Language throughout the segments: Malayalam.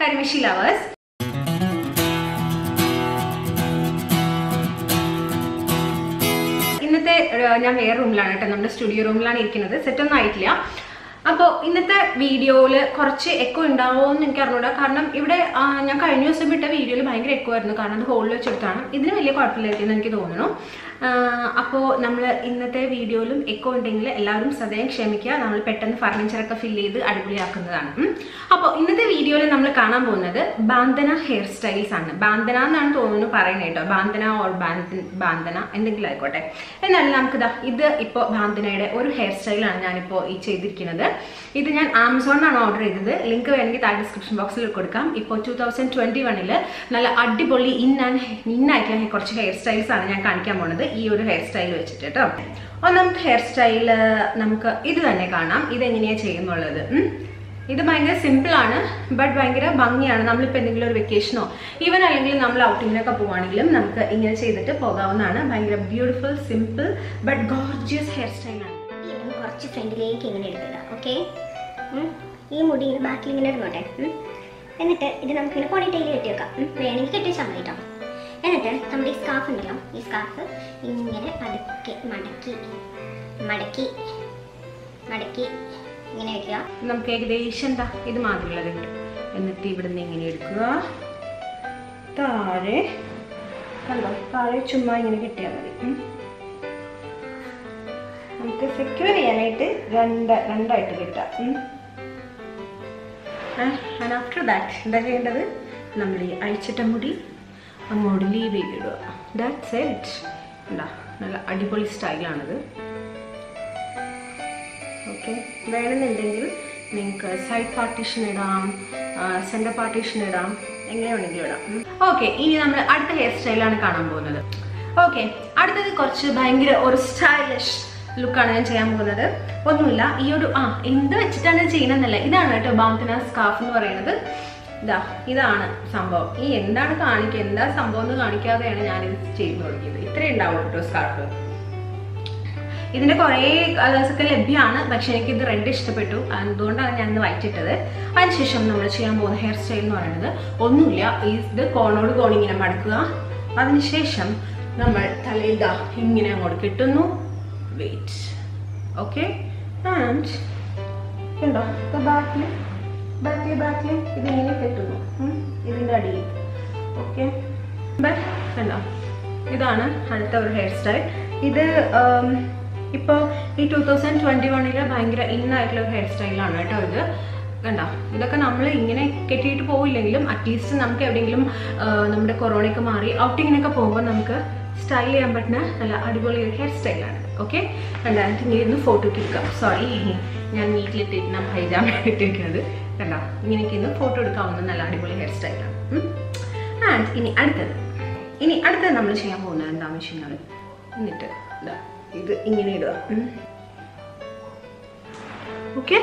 കരിമിഷി ലവേഴ്സ് ഇന്നത്തെ ഏഹ്, ഞാൻ വേറെ റൂമിലാണ് കേട്ടോ നമ്മുടെ സ്റ്റുഡിയോ റൂമിലാണ് ഇരിക്കുന്നത് സെറ്റ് ഒന്നും ആയിട്ടില്ല അപ്പോൾ ഇന്നത്തെ വീഡിയോയിൽ കുറച്ച് എക്കോ ഉണ്ടാവുമോ എന്ന് എനിക്ക് അറിഞ്ഞൂടാ കാരണം ഇവിടെ ആ, ഞാൻ കഴിഞ്ഞ ദിവസം വിട്ട വീഡിയോയിൽ ഭയങ്കര എക്കോ ആയിരുന്നു കാരണം അത് ഹോളിൽ വെച്ചെടുത്താണ് ഇതിന് വലിയ കുഴപ്പമില്ലായിരിക്കും എന്ന് എനിക്ക് തോന്നുന്നു അപ്പോൾ നമ്മൾ ഇന്നത്തെ വീഡിയോയിലും എക്കോ ഉണ്ടെങ്കിൽ എല്ലാവരും സദയം ക്ഷമിക്കുക നമ്മൾ പെട്ടെന്ന് ഫർണിച്ചറൊക്കെ ഫില്ല് ചെയ്ത് അടിപൊളിയാക്കുന്നതാണ് അപ്പോൾ ഇന്നത്തെ വീഡിയോയിൽ നമ്മൾ കാണാൻ പോകുന്നത് ബാന്തന ഹെയർ സ്റ്റൈൽസ് ആണ് ബാന്തന എന്നാണ് തോന്നുന്നു പറയുന്നത് കേട്ടോ ബാന്തന ഓർ ബാന്തന എന്തെങ്കിലും ആയിക്കോട്ടെ എന്നാലും നമുക്കിതാ ഇത് ഇപ്പോൾ ബാന്തനയുടെ ഒരു ഹെയർ സ്റ്റൈലാണ് ഞാനിപ്പോൾ ഈ ചെയ്തിരിക്കുന്നത് ഇത് ഞാൻ ആമസോണിലാണ് ഓർഡർ ചെയ്തത് ലിങ്ക് വേണമെങ്കിൽ താഴെ ഡിസ്ക്രിപ്ഷൻ ബോക്സിൽ കൊടുക്കാം ഇപ്പോൾ ടൂ തൗസൻഡ് ട്വൻറ്റി വണ്ണിൽ നല്ല അടിപൊളി ഇൻ ആൻഡ് ഇന്നായിട്ടുള്ള കുറച്ച് ഹെയർ സ്റ്റൈൽസ് ആണ് ഞാൻ കാണിക്കാൻ പോകുന്നത് ഈ ഒരു ഹെയർ സ്റ്റൈൽ വെച്ചിട്ട് കേട്ടോ ഒന്നാമത്തെ ഹെയർ സ്റ്റൈൽ നമുക്ക് ഇത് തന്നെ കാണാം ഇതെങ്ങനെയാണ് ചെയ്യുന്നുള്ളത് ഉം. ഇത് ഭയങ്കര സിമ്പിൾ ആണ് ബട്ട് ഭയങ്കര ഭംഗിയാണ് നമ്മളിപ്പോൾ എന്തെങ്കിലും ഒരു വെക്കേഷനോ ഈവൻ അല്ലെങ്കിൽ നമ്മൾ ഔട്ടിങ്ങിനൊക്കെ പോവുകയാണെങ്കിലും നമുക്ക് ഇങ്ങനെ ചെയ്തിട്ട് പോകാവുന്നതാണ് ഭയങ്കര beautiful simple but gorgeous hair സ്റ്റൈലാണ് ഇതും കുറച്ച് ഫ്രണ്ടിലേക്ക് ഇങ്ങനെ എടുക്കുക ഓക്കെ ഈ മുടി ഇങ്ങനെ ബാക്കിൽ ഇങ്ങനെ ഇടുന്നോട്ടെ ഉം. എന്നിട്ട് ഇത് നമുക്കിങ്ങനെ പോണി ടൈൽ കെട്ടി വെക്കാം ഉം. വേണമെങ്കിൽ കെട്ടി വെച്ചാൽ മതി കേട്ടോ എന്നിട്ട് നമ്മുടെ ഈ സ്കാർഫ് ഉണ്ടല്ലോ ഈ സ്കാർഫ് ഇങ്ങനെ പതുക്കെ മടക്കി മടക്കി മടക്കി ഇങ്ങനെ വെക്കുക നമുക്ക് ഏകദേശം എന്താ ഇത് മാതിരിയുള്ളതുണ്ട് എന്നിട്ട് ഇവിടുന്ന് ഇങ്ങനെ എടുക്കുക താഴെ കണ്ടോ താഴെ ചുമ്മാ ഇങ്ങനെ കെട്ടിയാൽ മതി ഉം. നമുക്ക് സെക്യൂർ ചെയ്യാനായിട്ട് രണ്ട് രണ്ടായിട്ട് കിട്ടാം ആൻഡ് ആഫ്റ്റർ ദാറ്റ് എന്താ ചെയ്യേണ്ടത് നമ്മൾ ഈ അഴിച്ചിട്ട മുടി അങ്ങോട്ട് ലീവ് ചെയ്തിടുക ദാറ്റ്സ് ഇറ്റ് എന്താ നല്ല അടിപൊളി സ്റ്റൈലാണിത് ഓക്കെ വേണമെന്നുണ്ടെങ്കിൽ നിങ്ങൾക്ക് സൈഡ് പാർട്ടീഷൻ ഇടാം സെൻറ്റർ പാർട്ടീഷൻ ഇടാം എങ്ങനെ വേണമെങ്കിലും ഇടാം ഓക്കെ ഇനി നമ്മൾ അടുത്ത ഹെയർ സ്റ്റൈലാണ് കാണാൻ പോകുന്നത് ഓക്കെ അടുത്തത് കുറച്ച് ഭയങ്കര ഒരു സ്റ്റൈലിഷ് ലുക്കാണ് ഞാൻ ചെയ്യാൻ പോകുന്നത് ഒന്നുമില്ല ഈ ഒരു ആ എന്ത് വെച്ചിട്ടാണ് ചെയ്യുന്നതെന്നല്ല ഇതാണ് കേട്ടോ ബാന്തന സ്കാർഫ് എന്ന് പറയുന്നത് ഇതാ ഇതാണ് സംഭവം ഈ എന്താണ് കാണിക്കുക എന്താ സംഭവം എന്ന് കാണിക്കാതെയാണ് ഞാനിത് ചെയ്തു തുടങ്ങിയത് ഇത്രയും ഉണ്ടാവും കേട്ടോ സ്കാർഫ് ഇതിന്റെ കുറേ കളേഴ്സ് ഒക്കെ ലഭ്യമാണ് പക്ഷെ എനിക്ക് ഇത് റെഡ് ഇഷ്ടപ്പെട്ടു അതുകൊണ്ടാണ് ഞാൻ ഇന്ന് വൈറ്റ് ഇട്ടത് അതിനുശേഷം നമ്മൾ ചെയ്യാൻ പോകുന്ന ഹെയർ സ്റ്റൈൽ എന്ന് പറയുന്നത് ഒന്നുമില്ല ഇത് കോണോട് കോൺ ഇങ്ങനെ മടക്കുക അതിനുശേഷം നമ്മൾ തലയിൽ ദാ ഇങ്ങനെ അങ്ങോട്ട് കിട്ടുന്നു വെയിറ്റ് ഓക്കെ ആൻഡ് കണ്ടോ ബാക്കിൽ ബാക്കിൽ ബാക്കിൽ ഇതിങ്ങനെ കെട്ടുന്നു ഉം. ഇതിന്റെ അടിയിൽ ഓക്കെ കണ്ടോ ഇതാണ് അടുത്ത ഒരു ഹെയർ സ്റ്റൈൽ ഇത് ഉം, ഇപ്പോൾ ഈ ടൂ തൗസൻഡ് ട്വൻറ്റി വണ്ണിൽ ഭയങ്കര ഇന്നായിട്ടുള്ള ഒരു ഹെയർ സ്റ്റൈലാണ് കേട്ടോ ഇത് കണ്ടോ ഇതൊക്കെ നമ്മൾ ഇങ്ങനെ കെട്ടിയിട്ട് പോയില്ലെങ്കിലും അറ്റ്ലീസ്റ്റ് നമുക്ക് എവിടെയെങ്കിലും ആ, നമ്മുടെ കൊറോണയൊക്കെ മാറി ഔട്ടിങ്ങിനൊക്കെ പോകുമ്പോൾ നമുക്ക് സ്റ്റൈൽ ചെയ്യാൻ പറ്റുന്ന നല്ല അടിപൊളി ഒരു ഹെയർ സ്റ്റൈലാണ് ഓക്കെ രണ്ടായിരത്തി ഇങ്ങനെ ഇരുന്ന് ഫോട്ടോ എടുക്കാം സോറി ഞാൻ വീട്ടിലിട്ടിട്ട് ഹൈജാമ ഇട്ടിരിക്കുന്നത് കണ്ടോ ഇങ്ങനെയൊക്കെ ഇന്ന് ഫോട്ടോ എടുക്കാവുന്ന നല്ല അടിപൊളി ഹെയർ സ്റ്റൈലാണ് ആൻഡ് ഇനി അടുത്തത് ഇനി അടുത്തത് നമ്മൾ ചെയ്യാൻ പോകുന്നത് എന്താണെന്ന് വെച്ച് കഴിഞ്ഞാൽ എന്നിട്ട് ഇതാ ഇത് ഇങ്ങനെ ഇടുക ഓക്കെ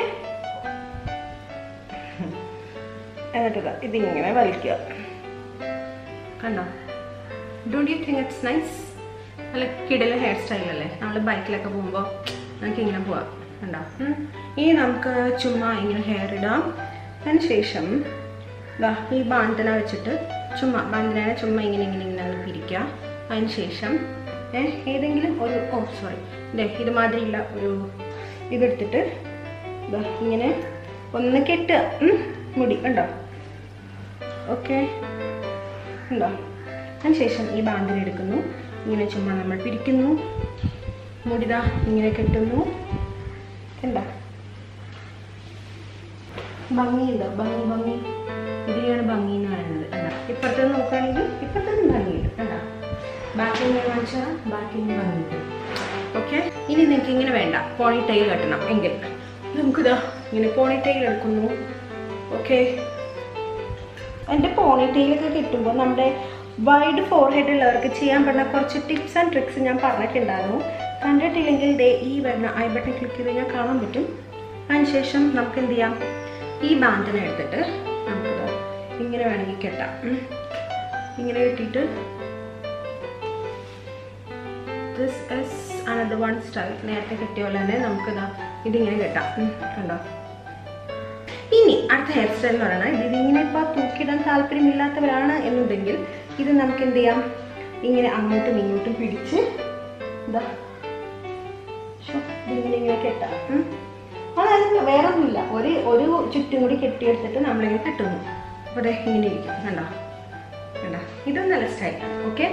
എന്നിട്ട് ഇതാ ഇതിങ്ങനെ വലിക്കുക കണ്ടോ don't you think it's nice നല്ല കിടല ഹെയർ സ്റ്റൈൽ അല്ലേ നമ്മൾ ബൈക്കിലൊക്കെ പോകുമ്പോൾ നമുക്ക് ഇങ്ങനെ പോവാം കണ്ടോ ഉം. ഇനി നമുക്ക് ചുമ്മാ ഇങ്ങനെ ഹെയർ ഇടാം അതിന് ശേഷം ദാ ഈ ബാന്തന വെച്ചിട്ട് ചുമ്മാ ബാന്തനെ ചുമ്മാ ഇങ്ങനെ ഇങ്ങനെ ഇങ്ങനെ അങ്ങ് പിരിക്കുക അതിന് ശേഷം ഏ, ഏതെങ്കിലും ഒരു ഓ സോറി ഇതേ ഇതുമാതിരിയുള്ള ഒരു ഇതെടുത്തിട്ട് ദാ ഇങ്ങനെ ഒന്ന് കെട്ടുക ഉം. മുടി കണ്ടോ ഓക്കെ ഉണ്ടോ അതിനുശേഷം ഈ ബാന്തിനെ എടുക്കുന്നു ഇങ്ങനെ ചുമ്മാ നമ്മൾ പിരിക്കുന്നു മുടിത ഇങ്ങനെ കെട്ടുന്നു കണ്ടോ ഭംഗിയുണ്ടോ ഭംഗി ഭംഗി ഇതിനെയാണ് ഭംഗി എന്ന് പറയുന്നത് കണ്ടോ ഇപ്പുറത്ത് നിന്ന് നോക്കുകയാണെങ്കിൽ ഇപ്പുറത്ത് നിന്ന് ഭംഗിയുണ്ട് കണ്ടോ ബാക്കിൽ നിന്ന് കാണിച്ചാൽ ബാക്കിൽ നിന്ന് ഭംഗിയുണ്ട് ഓക്കെ ഇനി നിങ്ങൾക്ക് ഇങ്ങനെ വേണ്ട പോണി ടൈൽ കെട്ടണം എങ്കിൽ നമുക്കിതാ ഇങ്ങനെ പോണി ടൈൽ എടുക്കുന്നു ഓക്കെ എൻ്റെ പോണി ടൈലൊക്കെ കിട്ടുമ്പോൾ നമ്മുടെ വൈഡ് ഫോർഹെഡ് ഉള്ളവർക്ക് ചെയ്യാൻ പറ്റുന്ന കുറച്ച് ടിപ്സ് ആൻഡ് ട്രിക്സ് ഞാൻ പറഞ്ഞിട്ടുണ്ടായിരുന്നു കണ്ടിട്ടില്ലെങ്കിൽ ദേ ഈ വരുന്ന ഐ ബട്ടൺ ക്ലിക്ക് ചെയ്ത് കഴിഞ്ഞാൽ കാണാൻ പറ്റും അതിനുശേഷം നമുക്ക് എന്ത് ചെയ്യാം ഈ ബാൻഡിനെ എടുത്തിട്ട് നമുക്കിത് ഇങ്ങനെ വേണമെങ്കിൽ കെട്ടാം ഉം. ഇങ്ങനെ കെട്ടിയിട്ട് this is another one style നേരത്തെ കെട്ടിയ പോലെ തന്നെ നമുക്കിതാ ഇതിങ്ങനെ കെട്ടാം ഉം. കണ്ടോ ഇനി അടുത്ത ഹെയർ സ്റ്റൈൽ എന്ന് പറയുന്നത് ഇതിങ്ങനെ ഇപ്പോൾ തൂക്കി താല്പര്യമില്ലാത്തവരാണ് എന്നുണ്ടെങ്കിൽ ഇത് നമുക്ക് എന്ത് ചെയ്യാം ഇങ്ങനെ അങ്ങോട്ടും ഇങ്ങോട്ടും പിടിച്ച് ഇതാ ശ്ശോ, ഇതിങ്ങനെ ഇങ്ങനെ കെട്ടാം ഉം. അതായത് വേറെ ഒന്നുമില്ല ഒരു ഒരു ചുറ്റും കൂടി കെട്ടിയെടുത്തിട്ട് നമ്മളിങ്ങനെ കെട്ടുന്നു അപ്പോൾ ദേ ഇങ്ങനെ ഇരിക്കും കണ്ടോ കണ്ടോ ഇതും നല്ല സ്റ്റൈലാണ് ഓക്കെ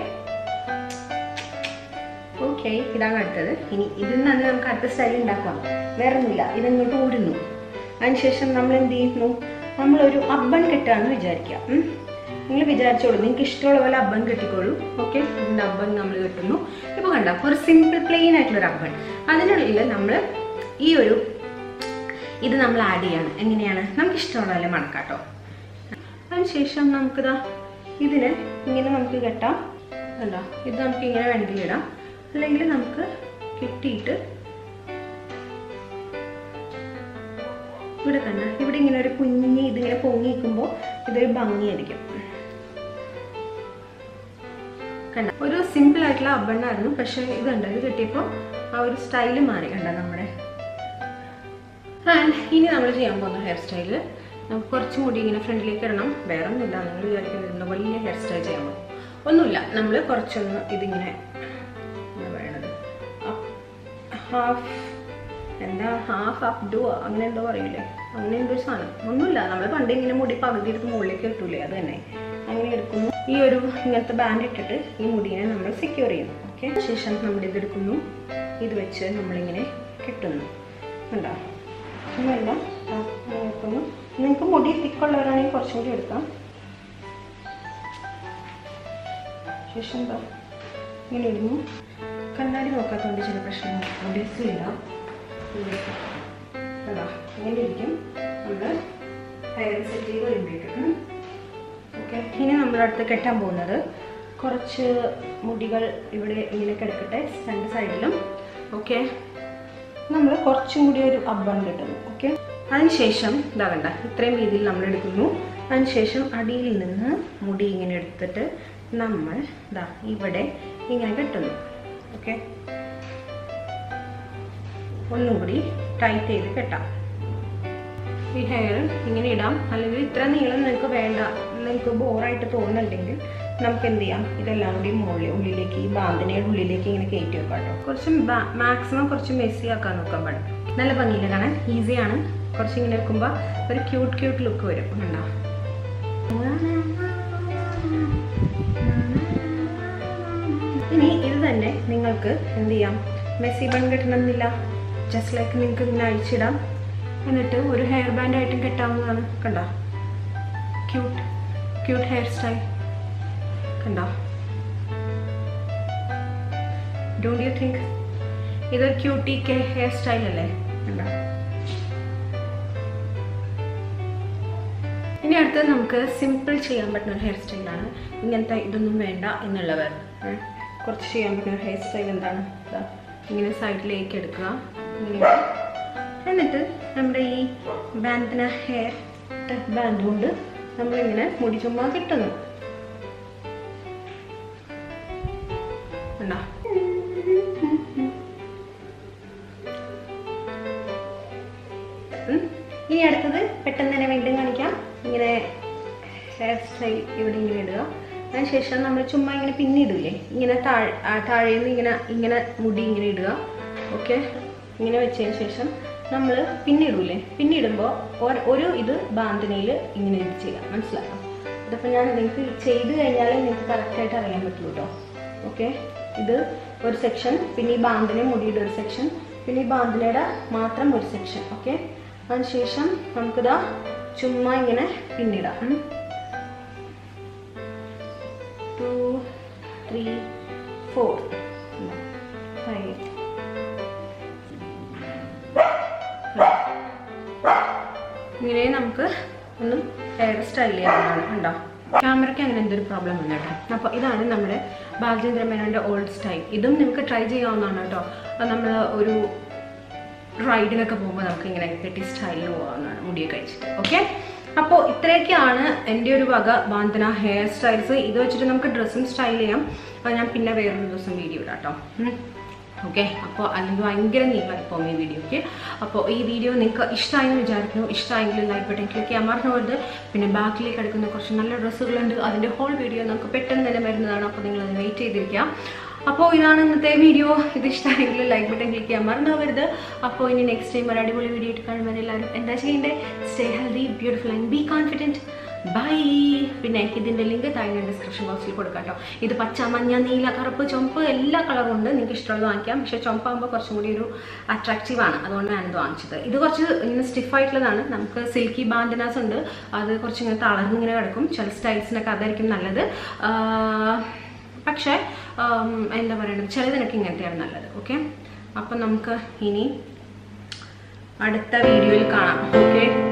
ഓക്കെ ഇതാണ് അടുത്തത് ഇനി ഇതിൽ നിന്ന് നമുക്ക് അടുത്ത സ്റ്റൈൽ ഉണ്ടാക്കാം വേറെ ഒന്നുമില്ല ഇതിങ്ങോട്ട് ഊരുന്നു അതിനുശേഷം നമ്മൾ എന്ത് ചെയ്യുന്നു നമ്മളൊരു അബ്ബൻ കെട്ടാണെന്ന് വിചാരിക്കുക ഉം. നിങ്ങൾ വിചാരിച്ചോളൂ നിങ്ങൾക്ക് ഇഷ്ടമുള്ള പോലെ അബ്ബൻ കെട്ടിക്കോളൂ ഓക്കെ ഇതിൻ്റെ അബ്ബൻ നമ്മൾ കെട്ടുന്നു ഇപ്പോൾ കണ്ട ഒരു സിമ്പിൾ പ്ലെയിൻ ആയിട്ടുള്ളൊരു അബ്ബൻ അതിനുള്ളിൽ നമ്മൾ ഈ ഒരു ഇത് നമ്മൾ ആഡ് ചെയ്യാണ് എങ്ങനെയാണ് നമുക്ക് ഇഷ്ടമുള്ള പോലെ മണക്കാട്ടോ അതിനുശേഷം നമുക്കിതാ ഇതിന് ഇങ്ങനെ നമുക്ക് കെട്ടാം കണ്ടോ ഇത് നമുക്ക് ഇങ്ങനെ വേണമെങ്കിൽ ഇടാം അല്ലെങ്കിൽ നമുക്ക് കെട്ടിയിട്ട് ഇവിടെ കണ്ട ഇവിടെ ഇങ്ങനെ ഒരു കുഞ്ഞ് ഇതിങ്ങനെ പൊങ്ങി നിൽക്കുമ്പോൾ ഇതൊരു ഭംഗിയായിരിക്കും കണ്ട ഒരു സിമ്പിൾ ആയിട്ടുള്ള അബണ്ണായിരുന്നു പക്ഷേ ഇതുണ്ട് ഇത് കിട്ടിയപ്പോൾ ആ ഒരു സ്റ്റൈല് മാറി കണ്ട നമ്മുടെ ആൻഡ് ഇനി നമ്മൾ ചെയ്യാൻ പോകുന്ന ഹെയർ സ്റ്റൈല് നമുക്ക് കുറച്ച് മുടി ഇങ്ങനെ ഫ്രണ്ടിലേക്ക് ഇടണം വേറെ ഒന്നുമില്ല നിങ്ങൾ വിചാരിക്കുന്നത് വലിയ ഹെയർ സ്റ്റൈൽ ചെയ്യാൻ പോകും ഒന്നുമില്ല നമ്മൾ കുറച്ചൊന്ന് ഇതിങ്ങനെ എന്താ പറയണത് ഹാഫ് എന്താ ഹാഫ് അപ്പ് ഡു അങ്ങനെ എന്തോ പറയില്ലേ അങ്ങനെ എന്തോ ഒരു സാധനം ഒന്നുമില്ല നമ്മൾ പണ്ട് ഇങ്ങനെ മുടി പകുതി എടുത്ത് മുകളിലേക്ക് ഇട്ടൂലേ അത് തന്നെ അങ്ങനെ എടുക്കുന്നു ഈ ഒരു ഇങ്ങനത്തെ ബാൻഡ് ഇട്ടിട്ട് ഈ മുടിയെ നമ്മൾ സെക്യൂർ ചെയ്യുന്നു ഓക്കെ ശേഷം നമ്മൾ ഇതെടുക്കുന്നു ഇത് വെച്ച് നമ്മളിങ്ങനെ കെട്ടുന്നു ഉണ്ടോ ഒന്നുമില്ല ആ, അങ്ങനെ വെക്കുന്നു നിങ്ങൾക്ക് മുടി തിക്കുള്ളവരാണെങ്കിൽ കുറച്ചും കൂടി എടുക്കാം ശേഷം എന്താ ഇങ്ങനെ ഇടുന്നു കണ്ണാടി നോക്കാത്തതുകൊണ്ട് ചില പ്രശ്നങ്ങൾ ഒബിയസ്ലില്ല അതാ ഇങ്ങനെ ഇരിക്കും നമ്മൾ ഹെയർ സെറ്റ് ചെയ്ത് വരുമ്പോഴേക്കും ഓക്കെ ഇനി നമ്മൾ അടുത്ത് കെട്ടാൻ പോകുന്നത് കുറച്ച് മുടികൾ ഇവിടെ ഇങ്ങനെ കിടക്കട്ടെ രണ്ട് സൈഡിലും ഓക്കെ നമ്മൾ കുറച്ചും കൂടി ഒരു അബ്ബൺ കിട്ടുന്നു ഓക്കെ അതിനുശേഷം ഇതാ കണ്ട ഇത്രയും രീതിയിൽ നമ്മൾ എടുക്കുന്നു അതിനുശേഷം അടിയിൽ നിന്ന് മുടി ഇങ്ങനെ എടുത്തിട്ട് നമ്മൾ ഇതാ ഇവിടെ ഇങ്ങനെ കെട്ടുന്നു ഓക്കെ ഒന്നും കൂടി ടൈറ്റ് ചെയ്ത് കെട്ടാം ഈ ഹെയർ ഇങ്ങനെ ഇടാം അല്ലെങ്കിൽ ഇത്ര നീളം നിങ്ങൾക്ക് വേണ്ട നിങ്ങൾക്ക് ബോറായിട്ട് തോന്നുന്നുണ്ടെങ്കിൽ നമുക്ക് എന്ത് ചെയ്യാം ഇതെല്ലാം കൂടി മുകളിൽ ഉള്ളിലേക്ക് ഈ ബാന്തിനയുടെ ഉള്ളിലേക്ക് ഇങ്ങനെ കയറ്റി വെക്കാം കേട്ടോ കുറച്ച് മാക്സിമം കുറച്ച് മെസ്സി ആക്കാൻ നോക്കാൻ പാടും നല്ല ഭംഗിയില്ല കാണാൻ ഈസിയാണ് കുറച്ച് ഇങ്ങനെ വെക്കുമ്പോൾ ഒരു ക്യൂട്ട് ക്യൂട്ട് ലുക്ക് വരും കണ്ടോ ഇനി ഇത് തന്നെ നിങ്ങൾക്ക് എന്ത് ചെയ്യാം മെസ്സി ബൺ കെട്ടണമെന്നില്ല ജസ്റ്റ് ലൈക്ക് നിങ്ങൾക്ക് ഇങ്ങനെ അഴിച്ചിടാം എന്നിട്ട് ഒരു ഹെയർ ബാൻഡ് ആയിട്ടും കെട്ടാവുന്നതാണ് കണ്ടോ ക്യൂട്ട് ക്യൂട്ട് ഹെയർ സ്റ്റൈൽ കണ്ടോ ഡോണ്ട് യു തിങ്ക് ഇതൊരു ക്യൂട്ടി കെ ഹെയർ സ്റ്റൈൽ അല്ലേ കണ്ടോ ഇനി അടുത്തത് നമുക്ക് സിമ്പിൾ ചെയ്യാൻ പറ്റുന്ന ഒരു ഹെയർ സ്റ്റൈലാണ് ഇങ്ങനത്തെ ഇതൊന്നും വേണ്ട എന്നുള്ളവർ ഏ, കുറച്ച് ചെയ്യാൻ പറ്റുന്ന ഒരു ഹെയർ സ്റ്റൈൽ എന്താണ് ദാ, ഇങ്ങനെ സൈഡിലേക്ക് എടുക്കുക ഇങ്ങനെ ഇടുക. എന്നിട്ട് നമ്മുടെ ഈ ബാൻഡിന ഹെയർ ബാൻഡ് കൊണ്ട് നമ്മളിങ്ങനെ മുടി ചുമ്മാ കിട്ടുന്നു കണ്ടോ ഉം. ഇനി അടുത്തത് പെട്ടെന്ന് തന്നെ വീണ്ടും കാണിക്കാം ഇങ്ങനെ ഹെയർ സ്റ്റൈൽ ഇവിടെ ഇങ്ങനെ ഇടുക അതിനുശേഷം നമ്മൾ ചുമ്മാ ഇങ്ങനെ പിന്നിടൂലേ ഇങ്ങനെ താഴെ താഴേന്ന് ഇങ്ങനെ ഇങ്ങനെ മുടി ഇങ്ങനെ ഇടുക ഓക്കെ ഇങ്ങനെ വെച്ചതിന് ശേഷം നമ്മൾ പിന്നിടൂലേ പിന്നിടുമ്പോൾ ഒരു ഇത് ബാന്തിനയിൽ ഇങ്ങനെ ഇത് ചെയ്യാം മനസ്സിലായോ ഇതിപ്പോൾ ഞാൻ നിങ്ങൾക്ക് ചെയ്ത് കഴിഞ്ഞാലേ നിങ്ങൾക്ക് കറക്റ്റായിട്ട് അറിയാൻ പറ്റുള്ളൂ കേട്ടോ ഓക്കെ ഇത് ഒരു സെക്ഷൻ പിന്നെ ഈ ബാന്തിനെ മുടിയുടെ ഒരു സെക്ഷൻ പിന്നെ ഈ ബാന്തിനയുടെ മാത്രം ഒരു സെക്ഷൻ ഓക്കെ അതിനുശേഷം നമുക്കിതാ ചുമ്മാ ഇങ്ങനെ പിന്നിടാം ടു ത്രീ ഫോർ ഫൈവ് ഇങ്ങനെ നമുക്ക് ഒന്ന് ഹെയർ സ്റ്റൈൽ ചെയ്യാവുന്നതാണ് ഉണ്ടോ ക്യാമറയ്ക്ക് അങ്ങനെ എന്തൊരു പ്രോബ്ലം വന്നു കേട്ടോ അപ്പോൾ ഇതാണ് നമ്മുടെ ബാലചന്ദ്ര മേനോൻ്റെ ഓൾഡ് സ്റ്റൈൽ ഇതും നിങ്ങൾക്ക് ട്രൈ ചെയ്യാവുന്നതാണ് കേട്ടോ അത് നമ്മൾ ഒരു റൈഡിനൊക്കെ പോകുമ്പോൾ നമുക്ക് ഇങ്ങനെ കെട്ടി സ്റ്റൈലിൽ പോകാവുന്നതാണ് മുടിയൊക്കെ കഴിച്ചിട്ട് ഓക്കെ അപ്പോൾ ഇത്രയൊക്കെയാണ് എൻ്റെ ഒരു വക ബാന്ധന ഹെയർ സ്റ്റൈൽസ് ഇത് വെച്ചിട്ട് നമുക്ക് ഡ്രസ്സും സ്റ്റൈൽ ചെയ്യാം അത് ഞാൻ പിന്നെ വേറൊരു ദിവസം വീഡിയോ ഇടാം കേട്ടോ ഓക്കെ അപ്പോൾ അല്ലെങ്കിൽ ഭയങ്കര നീളമായി പോകും ഈ വീഡിയോയ്ക്ക് അപ്പോൾ ഈ വീഡിയോ നിങ്ങൾക്ക് ഇഷ്ടമായെന്ന് വിചാരിക്കുന്നു ഇഷ്ടമായെങ്കിൽ ലൈക്ക് ബട്ടൺ ക്ലിക്ക് ചെയ്യാൻ മറന്നുപോയത് പിന്നെ ബാക്കിലേക്ക് എടുക്കുന്ന കുറച്ച് നല്ല ഡ്രസ്സുകളുണ്ട് അതിൻ്റെ ഹോൾ വീഡിയോ നമുക്ക് പെട്ടെന്ന് തന്നെ വരുന്നതാണ് അപ്പോൾ നിങ്ങൾ അത് വെയിറ്റ് ചെയ്തിരിക്കുക അപ്പോൾ ഇതാണ് ഇന്നത്തെ വീഡിയോ ഇത് ഇഷ്ടമായെങ്കിൽ ലൈക്ക് ബട്ടൺ ക്ലിക്ക് ചെയ്യാൻ മറന്നുപോകരുത് അപ്പോൾ ഇനി നെക്സ്റ്റ് ടൈം ഒരു അടിപൊളി വീഡിയോ ഇട്ട് കാണുമ്പോൾ എല്ലാവരും എന്താ ചെയ്യേണ്ടത് stay healthy beautiful and be confident bye പിന്നെ എനിക്ക് ഇതിൻ്റെ ലിങ്ക് താഴെ ഡിസ്ക്രിപ്ഷൻ ബോക്സിൽ കൊടുക്കാം കേട്ടോ ഇത് പച്ച മഞ്ഞ നീല കറുപ്പ് ചുമപ്പ് എല്ലാ കളറും ഉണ്ട് നിങ്ങൾക്ക് ഇഷ്ടമുള്ളത് വാങ്ങിക്കാം പക്ഷേ ചുമപ്പാകുമ്പോൾ കുറച്ചും കൂടി ഒരു അട്രാക്റ്റീവ് ആണ് അതുകൊണ്ട് ഞാനിത് വാങ്ങിച്ചത് ഇത് കുറച്ച് ഇങ്ങനെ സ്റ്റിഫ് ആയിട്ടുള്ളതാണ് നമുക്ക് സിൽക്കി ബാൻഡനാസ് ഉണ്ട് അത് കുറച്ച് ഇങ്ങനെ തളർന്ന് ഇങ്ങനെ കിടക്കും ചില സ്റ്റൈൽസിനൊക്കെ അതായിരിക്കും നല്ലത് ആഹ് പക്ഷേ ആം, എന്താ പറയുന്നത് ചിലതിനൊക്കെ ഇങ്ങനത്തെയാണ് നല്ലത് ഓക്കെ അപ്പം നമുക്ക് ഇനി അടുത്ത വീഡിയോയിൽ കാണാം ഓക്കെ